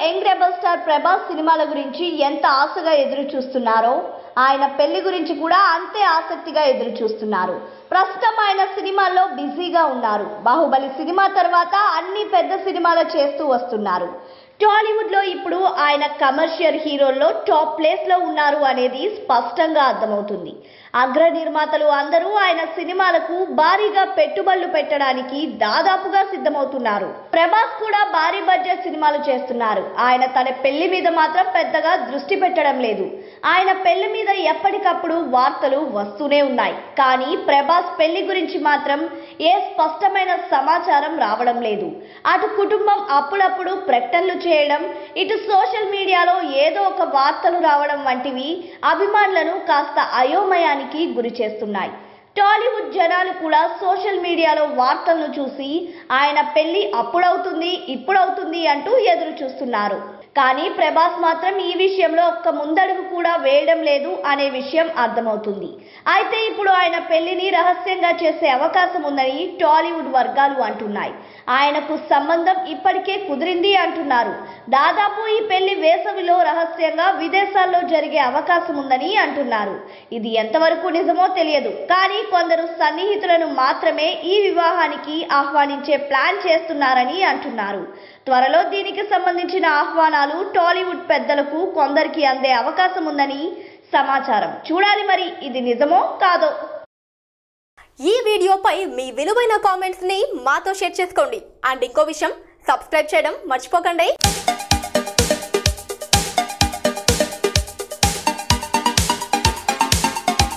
young rebel star Prabhas సినిమాల గురించి ఎంత ఆశగా ఎదురు చూస్తున్నారో ఆయన పెళ్లి గురించి కూడా అంతే ఆసక్తిగా ఎదురు చూస్తున్నారు ప్రస్తుతం ఆయన సినిమాల్లో బిజీగా ఉన్నారు బాహుబలి సినిమా తర్వాత అన్ని పెద్ద సినిమాలు చేస్తూ వస్తున్నారు టాలీవుడ్ లో ఇప్పుడు ఆయన కమర్షియల్ హీరోల్లో టాప్ ప్లేస్ లో ఉన్నారు అనేది స్పష్టంగా అర్థమవుతుంది అగ్ర నిర్మాతలు అందరూ ఆయన సినిమాలకు భారీగా పెట్టుబడులు పెట్టడానికి దాదాపుగా సిద్ధమవుతున్నారు ప్రభాస్ కూడా భారీ బడ్జెట్ సినిమాలు చేస్తున్నారు ఆయన తన పెళ్లి మీద మాత్రం పెద్దగా దృష్టి పెట్టడం లేదు ఆయన పెళ్లి మీద ఎప్పటికప్పుడు వార్తలు వస్తూనే ఉన్నాయి కానీ ప్రభాస్ పెళ్లి గురించి మాత్రం ఏ స్పష్టమైన సమాచారం రావడం లేదు అటు కుటుంబం అప్పుడప్పుడు ప్రకటనలు చేయడం ఇటు సోషల్ మీడియాలో ఏదో ఒక వార్తలు రావడం వంటివి అభిమానులను కాస్త అయోమయానికి గురి చేస్తున్నాయి టాలీవుడ్ జనాలు కూడా సోషల్ మీడియాలో వార్తలను చూసి ఆయన పెళ్లి అప్పుడవుతుంది ఇప్పుడవుతుంది అంటూ ఎదురు చూస్తున్నారు కానీ ప్రభాస్ మాత్రం ఈ విషయంలో ఒక్క ముందడుగు కూడా వేయడం లేదు అనే విషయం అర్థమవుతుంది అయితే ఇప్పుడు ఆయన పెళ్లిని రహస్యంగా చేసే అవకాశం ఉందని టాలీవుడ్ వర్గాలు అంటున్నాయి ఆయనకు సంబంధం ఇప్పటికే కుదిరింది అంటున్నారు దాదాపు ఈ పెళ్లి వేసవిలో రహస్యంగా విదేశాల్లో జరిగే అవకాశం ఉందని అంటున్నారు ఇది ఎంతవరకు నిజమో తెలియదు కానీ కొందరు సన్నిహితులను మాత్రమే ఈ వివాహానికి ఆహ్వానించే ప్లాన్ చేస్తున్నారని అంటున్నారు త్వరలో దీనికి సంబంధించిన ఆహ్వానాలు టాలీవుడ్ పెద్దలకు కొందరికి అందే అవకాశం ఉందని సమాచారం చూడాలి మరి ఇది నిజమో కాదో ఈ వీడియోపై మీ విలువైన కామెంట్స్ ని మాతో షేర్ చేసుకోండి అండ్ ఇంకో విషయం సబ్స్క్రైబ్ చేయడం మర్చిపోకండి